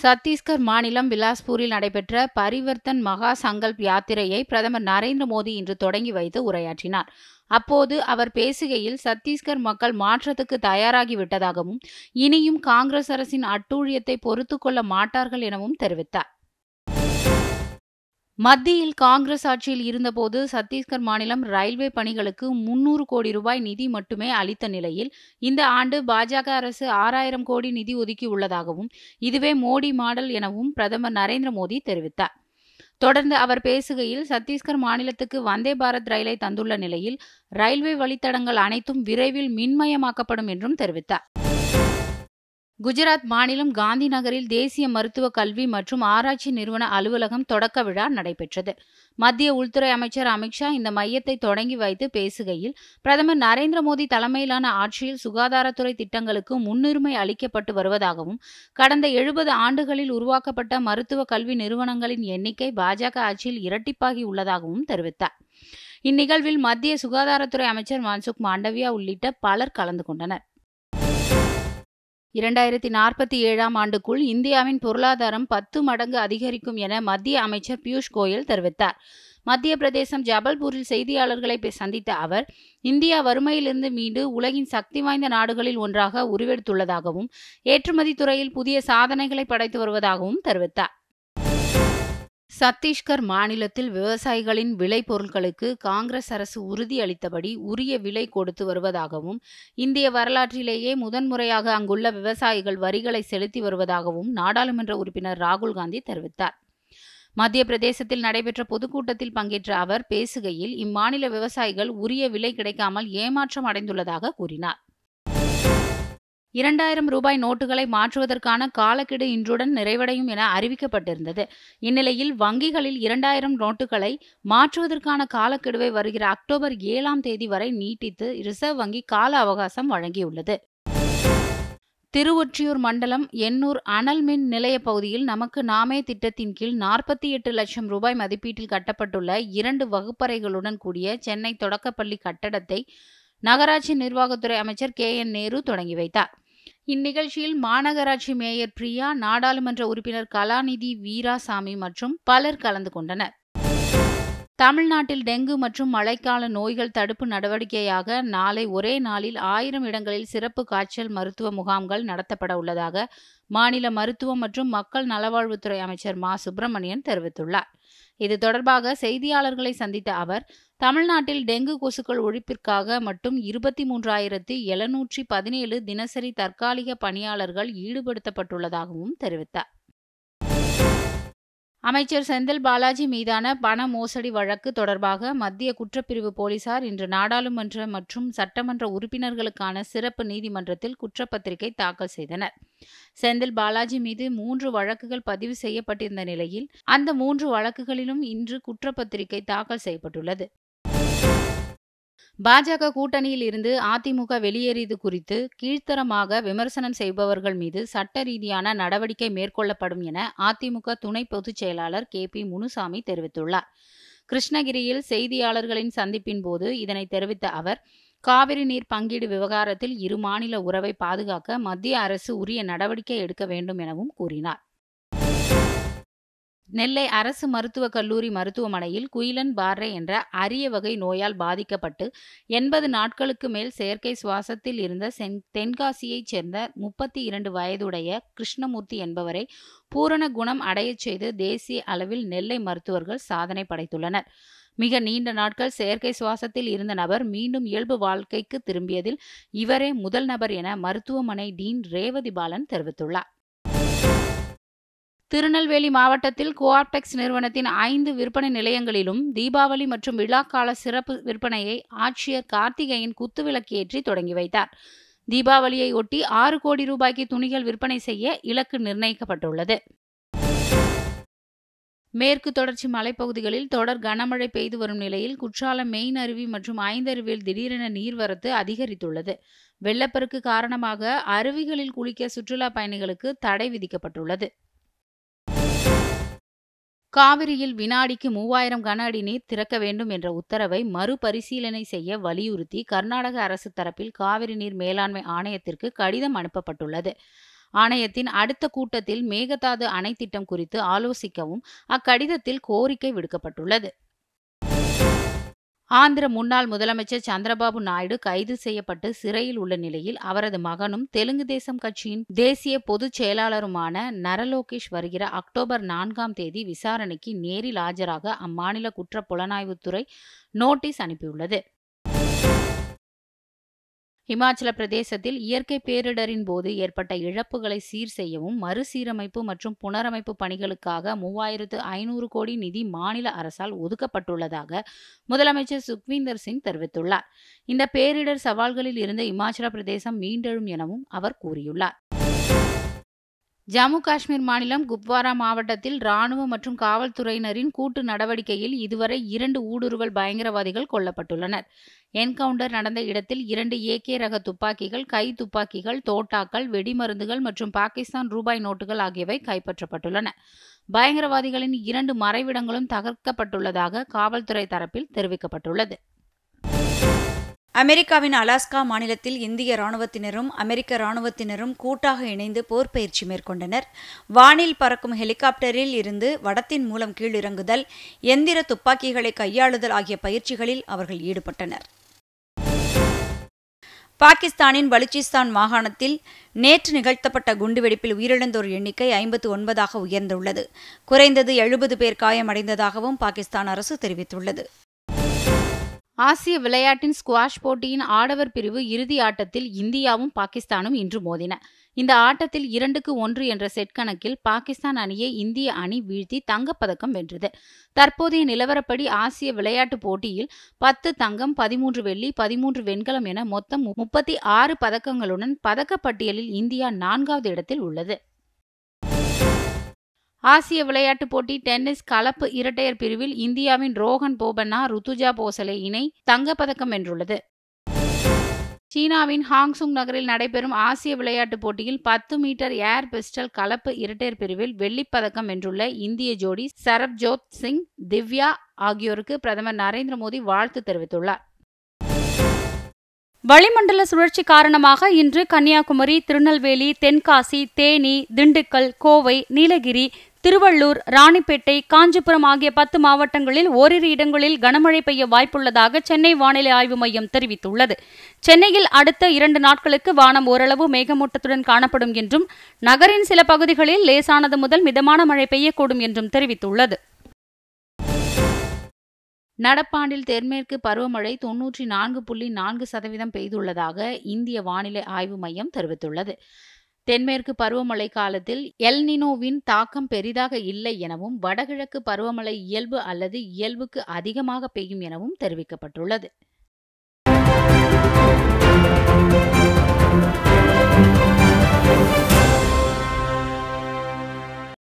சத்தீஸ்கர் மாநிலம் பிலாஸ்பூரில் நடைபெற்ற பரிவர்த்தன் மகா சங்கல்ப் யாத்திரையை பிரதமர் நரேந்திர மோடி இன்று தொடங்கி வைத்து உரையாற்றினார் அப்போது அவர் பேசுகையில் சத்தீஸ்கர் மக்கள் மாற்றத்துக்கு தயாராகி விட்டதாகவும் இனியும் காங்கிரஸ் அரசின் அட்டூழியத்தை பொறுத்து கொள்ள மாட்டார்கள் எனவும் தெரிவித்தார் மத்தியில் காங்கிரஸ் ஆட்சியில் இருந்தபோது சத்தீஸ்கர் மாநிலம் ரயில்வே பணிகளுக்கு முன்னூறு கோடி ரூபாய் நிதி மட்டுமே அளித்த நிலையில் இந்த ஆண்டு பாஜக அரசு ஆறாயிரம் கோடி நிதி ஒதுக்கியுள்ளதாகவும் இதுவே மோடி மாடல் எனவும் பிரதமர் நரேந்திர மோடி தெரிவித்தார் தொடர்ந்து அவர் பேசுகையில் சத்தீஸ்கர் மாநிலத்துக்கு வந்தே பாரத் ரயிலை தந்துள்ள நிலையில் ரயில்வே வழித்தடங்கள் அனைத்தும் விரைவில் மின்மயமாக்கப்படும் என்றும் தெரிவித்தார் குஜராத் மாநிலம் காந்தி நகரில் தேசிய மருத்துவ கல்வி மற்றும் ஆராய்ச்சி நிறுவன அலுவலகம் தொடக்க விழா நடைபெற்றது மத்திய உள்துறை அமைச்சர் அமித்ஷா இந்த மையத்தை தொடங்கி வைத்து பேசுகையில் பிரதமர் நரேந்திர மோடி தலைமையிலான ஆட்சியில் சுகாதாரத்துறை திட்டங்களுக்கு முன்னுரிமை அளிக்கப்பட்டு வருவதாகவும் கடந்த எழுபது ஆண்டுகளில் உருவாக்கப்பட்ட மருத்துவ கல்வி நிறுவனங்களின் எண்ணிக்கை பாஜக ஆட்சியில் இரட்டிப்பாகி உள்ளதாகவும் தெரிவித்தார் இந்நிகழ்வில் மத்திய சுகாதாரத்துறை அமைச்சர் மன்சுக் மாண்டவியா உள்ளிட்ட பலர் கலந்து கொண்டனர் இரண்டாயிரத்தி நாற்பத்தி ஏழாம் ஆண்டுக்குள் இந்தியாவின் பொருளாதாரம் பத்து மடங்கு அதிகரிக்கும் என மத்திய அமைச்சர் பியூஷ் கோயல் தெரிவித்தார் மத்திய பிரதேசம் ஜபல்பூரில் செய்தியாளர்களை சந்தித்த அவர் இந்தியா வறுமையிலிருந்து மீண்டு உலகின் சக்தி வாய்ந்த நாடுகளில் ஒன்றாக உருவெடுத்துள்ளதாகவும் ஏற்றுமதி துறையில் புதிய சாதனைகளை படைத்து வருவதாகவும் தெரிவித்தார் சத்தீஸ்கர் மாநிலத்தில் விவசாயிகளின் விளைபொருட்களுக்கு காங்கிரஸ் அரசு உறுதியளித்தபடி உரிய விலை கொடுத்து வருவதாகவும் இந்திய வரலாற்றிலேயே முதன்முறையாக அங்குள்ள விவசாயிகள் வரிகளை செலுத்தி வருவதாகவும் நாடாளுமன்ற உறுப்பினர் ராகுல் காந்தி தெரிவித்தார் மத்திய பிரதேசத்தில் நடைபெற்ற பொதுக்கூட்டத்தில் பங்கேற்ற அவர் பேசுகையில் இம்மாநில விவசாயிகள் உரிய விலை கிடைக்காமல் ஏமாற்றம் அடைந்துள்ளதாக கூறினார் இரண்டாயிரம் ரூபாய் நோட்டுகளை மாற்றுவதற்கான காலக்கெடு இன்றுடன் நிறைவடையும் என அறிவிக்கப்பட்டிருந்தது இந்நிலையில் வங்கிகளில் இரண்டாயிரம் நோட்டுகளை மாற்றுவதற்கான காலக்கெடுவை வருகிற அக்டோபர் ஏழாம் தேதி வரை நீட்டித்து ரிசர்வ் வங்கி கால அவகாசம் வழங்கியுள்ளது திருவொற்றியூர் மண்டலம் எண்ணூர் அனல் மின் நிலைய பகுதியில் நமக்கு நாமே திட்டத்தின் கீழ் நாற்பத்தி எட்டு லட்சம் ரூபாய் மதிப்பீட்டில் கட்டப்பட்டுள்ள இரண்டு வகுப்பறைகளுடன் கூடிய சென்னை தொடக்கப்பள்ளி கட்டடத்தை நகராட்சி நிர்வாகத்துறை அமைச்சர் கே என் நேரு தொடங்கி வைத்தார் இந்நிகழ்ச்சியில் மாநகராட்சி மேயர் பிரியா நாடாளுமன்ற உறுப்பினர் கலாநிதி வீராசாமி மற்றும் பலர் கலந்து கொண்டனர் தமிழ்நாட்டில் டெங்கு மற்றும் மழைக்கால நோய்கள் தடுப்பு நடவடிக்கையாக நாளை ஒரே நாளில் ஆயிரம் இடங்களில் சிறப்பு காய்ச்சல் மருத்துவ முகாம்கள் நடத்தப்பட உள்ளதாக மாநில மருத்துவம் மற்றும் மக்கள் நலவாழ்வுத்துறை அமைச்சர் மா சுப்பிரமணியன் தெரிவித்துள்ளார் இது தொடர்பாக செய்தியாளர்களை சந்தித்த அவர் தமிழ்நாட்டில் டெங்கு கொசுக்கள் ஒழிப்பிற்காக மட்டும் இருபத்தி மூன்றாயிரத்தி எழுநூற்றி பதினேழு தினசரி தற்காலிக பணியாளர்கள் ஈடுபடுத்தப்பட்டுள்ளதாகவும் தெரிவித்தார் அமைச்சர் செந்தில் பாலாஜி மீதான பண மோசடி வழக்கு தொடர்பாக மத்திய குற்றப்பிரிவு போலீசார் இன்று நாடாளுமன்ற மற்றும் சட்டமன்ற உறுப்பினர்களுக்கான சிறப்பு நீதிமன்றத்தில் குற்றப்பத்திரிகை தாக்கல் செய்தனர் செந்தில் பாலாஜி மீது மூன்று வழக்குகள் பதிவு செய்யப்பட்டிருந்த நிலையில் அந்த மூன்று வழக்குகளிலும் இன்று குற்றப்பத்திரிகை தாக்கல் செய்யப்பட்டுள்ளது பாஜக கூட்டணியில் இருந்து அதிமுக வெளியேறியது குறித்து கீழ்த்தரமாக விமர்சனம் செய்பவர்கள் மீது சட்ட ரீதியான நடவடிக்கை மேற்கொள்ளப்படும் என அதிமுக துணை பொதுச் செயலாளர் கே பி முனுசாமி தெரிவித்துள்ளார் கிருஷ்ணகிரியில் செய்தியாளர்களின் சந்திப்பின் போது இதனை தெரிவித்த அவர் காவிரி நீர் பங்கீடு விவகாரத்தில் இரு மாநில உறவை பாதுகாக்க மத்திய அரசு உரிய நடவடிக்கை எடுக்க வேண்டும் எனவும் கூறினார் நெல்லை அரசு மருத்துவக் கல்லூரி மருத்துவமனையில் குயிலன் பார்ரே என்ற அரிய வகை நோயால் பாதிக்கப்பட்டு எண்பது நாட்களுக்கு மேல் செயற்கை சுவாசத்தில் இருந்த சென் தென்காசியைச் சேர்ந்த முப்பத்தி இரண்டு வயதுடைய கிருஷ்ணமூர்த்தி என்பவரை பூரண குணம் அடையச் செய்து தேசிய அளவில் நெல்லை மருத்துவர்கள் சாதனை படைத்துள்ளனர் மிக நீண்ட நாட்கள் செயற்கை சுவாசத்தில் இருந்த நபர் மீண்டும் இயல்பு வாழ்க்கைக்கு திரும்பியதில் இவரே முதல் நபர் என மருத்துவமனை டீன் ரேவதி பாலன் தெரிவித்துள்ளார் திருநெல்வேலி மாவட்டத்தில் கோஆப்டெக்ஸ் நிறுவனத்தின் ஐந்து விற்பனை நிலையங்களிலும் தீபாவளி மற்றும் விழாக்கால சிறப்பு விற்பனையை ஆட்சியர் கார்த்திகேயன் குத்துவிளக்கு ஏற்றி தொடங்கி வைத்தார் தீபாவளியை ஒட்டி ஆறு கோடி ரூபாய்க்கு துணிகள் விற்பனை செய்ய இலக்கு நிர்ணயிக்கப்பட்டுள்ளது மேற்கு தொடர்ச்சி மலைப்பகுதிகளில் தொடர் கனமழை பெய்து வரும் நிலையில் குற்றாலம் மெயின் அருவி மற்றும் ஐந்தருவியில் திடீரென நீர்வரத்து அதிகரித்துள்ளது வெள்ளப்பெருக்கு காரணமாக அருவிகளில் குளிக்க சுற்றுலா பயணிகளுக்கு தடை விதிக்கப்பட்டுள்ளது காவிரியில் வினாடிக்கு மூவாயிரம் கன அடி நீர் திறக்க வேண்டும் என்ற உத்தரவை மறுபரிசீலனை செய்ய வலியுறுத்தி கர்நாடக அரசு தரப்பில் காவிரி நீர் மேலாண்மை ஆணையத்திற்கு கடிதம் அனுப்பப்பட்டுள்ளது ஆணையத்தின் அடுத்த கூட்டத்தில் மேகதாது அணை திட்டம் குறித்து ஆலோசிக்கவும் அக்கடிதத்தில் கோரிக்கை விடுக்கப்பட்டுள்ளது ஆந்திர முன்னாள் முதலமைச்சர் சந்திரபாபு நாயுடு கைது செய்யப்பட்டு சிறையில் உள்ள நிலையில் அவரது மகனும் தெலுங்கு தேசம் கட்சியின் தேசிய பொதுச் செயலாளருமான நரலோகேஷ் வருகிற அக்டோபர் நான்காம் தேதி விசாரணைக்கு நேரில் ஆஜராக அம்மாநில குற்ற புலனாய்வுத்துறை நோட்டீஸ் அனுப்பியுள்ளது இமாச்சல பிரதேசத்தில் இயற்கை பேரிடரின் போது ஏற்பட்ட இழப்புகளை சீர் செய்யவும் மறுசீரமைப்பு மற்றும் புனரமைப்பு பணிகளுக்காக மூவாயிரத்து ஐநூறு கோடி நிதி மாநில அரசால் ஒதுக்கப்பட்டுள்ளதாக முதலமைச்சர் சுக்வீந்தர் சிங் தெரிவித்துள்ளார் இந்த பேரிடர் சவால்களில் இருந்து இமாச்சல பிரதேசம் மீண்டெழும் எனவும் அவர் கூறியுள்ளார் ஜம்மு காஷ்மீர் மாநிலம் குப்வாரா மாவட்டத்தில் ராணுவ மற்றும் காவல்துறையினரின் கூட்டு நடவடிக்கையில் இதுவரை இரண்டு ஊடுருவல் பயங்கரவாதிகள் கொல்லப்பட்டுள்ளனர் என்கவுண்டர் நடந்த இடத்தில் இரண்டு ஏகே ரக துப்பாக்கிகள் கை துப்பாக்கிகள் தோட்டாக்கள் வெடிமருந்துகள் மற்றும் பாகிஸ்தான் ரூபாய் நோட்டுகள் ஆகியவை கைப்பற்றப்பட்டுள்ளன பயங்கரவாதிகளின் இரண்டு மறைவிடங்களும் தகர்க்கப்பட்டுள்ளதாக காவல்துறை தரப்பில் தெரிவிக்கப்பட்டுள்ளது அமெரிக்காவின் அலாஸ்கா மாநிலத்தில் இந்திய ராணுவத்தினரும் அமெரிக்க ராணுவத்தினரும் கூட்டாக இணைந்து போர் பயிற்சி மேற்கொண்டனர் வானில் பறக்கும் ஹெலிகாப்டரில் இருந்து வடத்தின் மூலம் கீழிறங்குதல் எந்திர துப்பாக்கிகளை கையாளுதல் ஆகிய பயிற்சிகளில் அவர்கள் ஈடுபட்டனர் பாகிஸ்தானின் பலுச்சிஸ்தான் மாகாணத்தில் நேற்று நிகழ்த்தப்பட்ட குண்டுவெடிப்பில் உயிரிழந்தோர் எண்ணிக்கை ஐம்பத்து ஒன்பதாக உயர்ந்துள்ளது குறைந்தது எழுபது பேர் காயமடைந்ததாகவும் பாகிஸ்தான் அரசு தெரிவித்துள்ளது ஆசிய விளையாட்டின் ஸ்குவாஷ் போட்டியின் ஆடவர் பிரிவு இறுதி ஆட்டத்தில் இந்தியாவும் பாகிஸ்தானும் இன்று மோதின இந்த ஆட்டத்தில் இரண்டுக்கு ஒன்று என்ற செட் கணக்கில் பாகிஸ்தான் அணியை இந்திய அணி வீழ்த்தி தங்கப்பதக்கம் வென்றது தற்போதைய நிலவரப்படி ஆசிய விளையாட்டுப் போட்டியில் பத்து தங்கம் பதிமூன்று வெள்ளி பதிமூன்று வெண்கலம் என மொத்தம் முப்பத்தி ஆறு பதக்கங்களுடன் பதக்கப்பட்டியலில் இந்தியா நான்காவது இடத்தில் உள்ளது ஆசிய விளையாட்டுப் போட்டி டென்னிஸ் கலப்பு இரட்டையர் பிரிவில் இந்தியாவின் ரோஹன் போபண்ணா ருத்துஜா போசலே இணை தங்கப்பதக்கம் வென்றுள்ளது சீனாவின் ஹாங்சுங் நகரில் நடைபெறும் ஆசிய விளையாட்டுப் போட்டியில் பத்து மீட்டர் ஏர் பிஸ்டல் கலப்பு இரட்டையர் பிரிவில் வெள்ளிப்பதக்கம் வென்றுள்ள இந்திய ஜோடி சரப்ஜோத் சிங் திவ்யா ஆகியோருக்கு பிரதமர் நரேந்திர மோடி வாழ்த்து தெரிவித்துள்ளார் வளிமண்டல சுழற்சி காரணமாக இன்று கன்னியாகுமரி திருநெல்வேலி தென்காசி தேனி திண்டுக்கல் கோவை நீலகிரி திருவள்ளூர் ராணிப்பேட்டை காஞ்சிபுரம் ஆகிய பத்து மாவட்டங்களில் ஓரிரு இடங்களில் கனமழை பெய்ய வாய்ப்புள்ளதாக சென்னை வானிலை ஆய்வு மையம் தெரிவித்துள்ளது சென்னையில் அடுத்த இரண்டு நாட்களுக்கு வானம் ஓரளவு மேகமூட்டத்துடன் காணப்படும் என்றும் நகரின் சில பகுதிகளில் லேசானது முதல் மிதமான மழை பெய்யக்கூடும் என்றும் தெரிவித்துள்ளது நடப்பாண்டில் தென்மேற்கு பருவமழை தொன்னூற்றி நான்கு புள்ளி நான்கு சதவீதம் பெய்துள்ளதாக இந்திய வானிலை ஆய்வு மையம் தெரிவித்துள்ளது தென்மேற்கு பருவமழை காலத்தில் எல்னினோவின் தாக்கம் பெரிதாக இல்லை எனவும் வடகிழக்கு பருவமழை இயல்பு அல்லது இயல்புக்கு அதிகமாக பெய்யும் எனவும் தெரிவிக்கப்பட்டுள்ளது